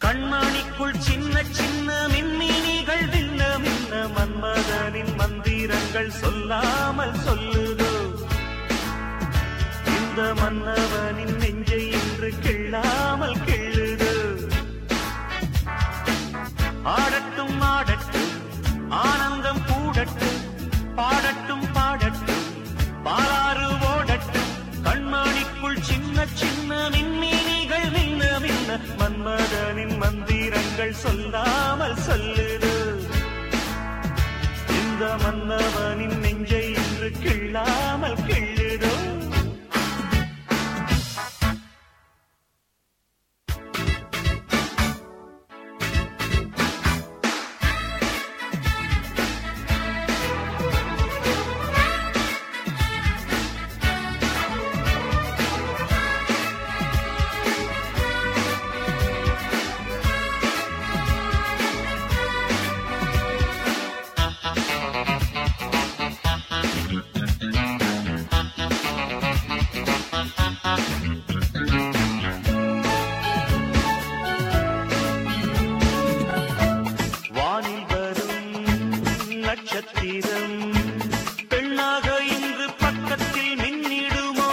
கண்மணிக்குள் சின்ன சின்ன மின்மினிகள் விண்ண மின்ன மன்மதனின் மந்திரங்கள் சொல்லாமல் சொல்லுதோ இந்த மன்னவனின் நெஞ்சை இன்று கிள்ளாமல் கிள்ளுதோ ஆடட்டும் ஆடட்டும் ஆனந்தம் கூடட்டும் பாடட்டும் பாடட்டும் பாலாறு ஓடட்டும் கண்மணிக்குள் சின்ன சின்ன மின்மினிகள் மின்ன மின்ன மன்மதனின் மந்திரங்கள் சொல்லாமல் சொல்லுது இந்த மன்னவனின் நெஞ்சை இன்று கிள்ளாமல் கிள்ளுதோ வானில் வரும் நட்சத்திரம் பெண்ணாக இன்று பக்கத்தில் மின்னிடுமோ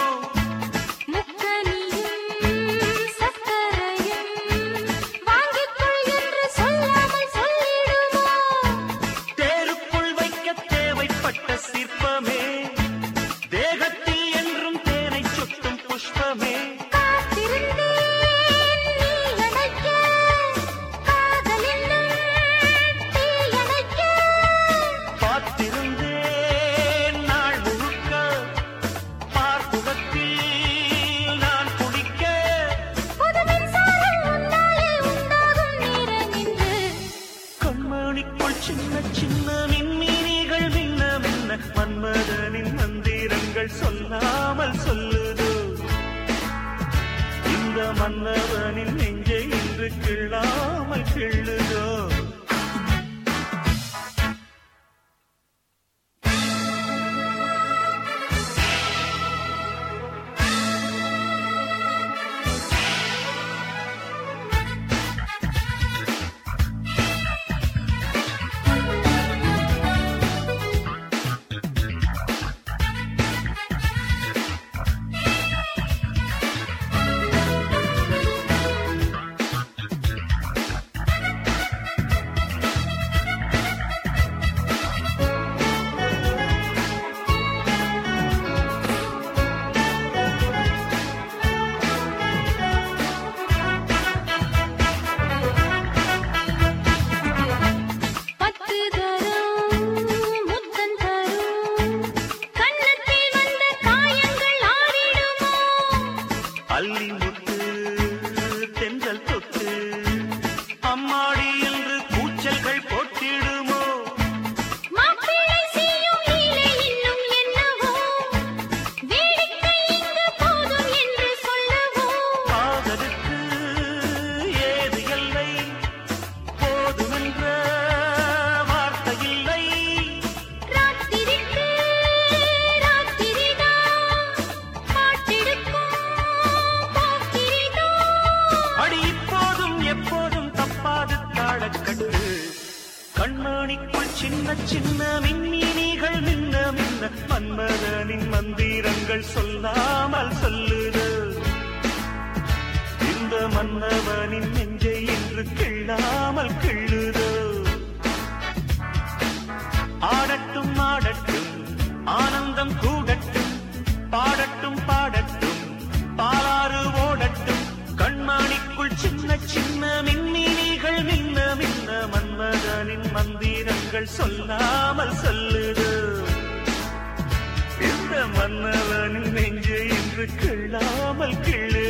முக்கனியும் சக்கரையும் வாங்கிக்கொள் என்று சொல்லாமல் சொல்லிடுமோ தேருக்குள் வைக்க தேவைப்பட்ட சிற்பமே தேகத்தில் என்றும் தேனை சுட்டும் புஷ்பமே காத்திருந்தேன் நீ அணைக்க காதல் என்னும் தீயணைக்க பார்த்திருந்தேன் நாள் முழுக்க பார்ப்புகத்தில் நான் குடிக்க புது மின்சாரம் உன்னாலே உண்டாகும் நேரமின்று கண்மணிக்குள் சின்ன சின்ன மின்மினிகள் மின்ன மின்ன மன்மதனின் மந்திரங்கள் சொல்லாமல் சொல்லுதோ இந்த மன்னவனின் நெஞ்சை இன்று கிள்ளாமல் கிள்ளுதோ பத்து தரும் முத்தம் தரும் கண்ணத்தில் வந்த காயங்கள் ஆறிடுமோ அள்ளி முத்து தென்றல் தொட்டு அம்மாடி என்று கூச்சல்கள் போட்டிடுமோ மாப்பிள்ளை செய்யும் லீலை இன்னும் என்னவோ வேடிக்கை இங்கு போதும் என்று சொல்லவோ காதலுக்கு ஏது எல்லை போதுமென்ற வார்த்தை இல்லை ராத்திரிக்கு ராத்திரிதான் பாட்டெடுக்கும் போக்கிரிதான் அடி இப்போதும் எப்போதும் தப்பாது தாழக்கட்டு கண்மணிக்குள் சின்ன சின்ன மின்மினிகள் மின்ன மின்ன மன்மதனின் மந்திரங்கள் சொல்லாமல் சொல்லுது இந்த மன்னவனின் நெஞ்சை இன்று கிள்ளாமல் கிள்ளுதோ ஆடட்டும் ஆடட்டும் ஆனந்தம் கூடட்டும் பாடட்டும் பாடட்டும் பாலாறு ஓடட்டும் கண்மணிக்குள் சின்ன சின்ன மின்மினிகள் மின்ன மின்ன மன்மதனின் மந்திரங்கள் சொல்லாமல் சொல்லுது இந்த மன்னவனின் நெஞ்சை இன்று கிள்ளாமல் கிள்ளு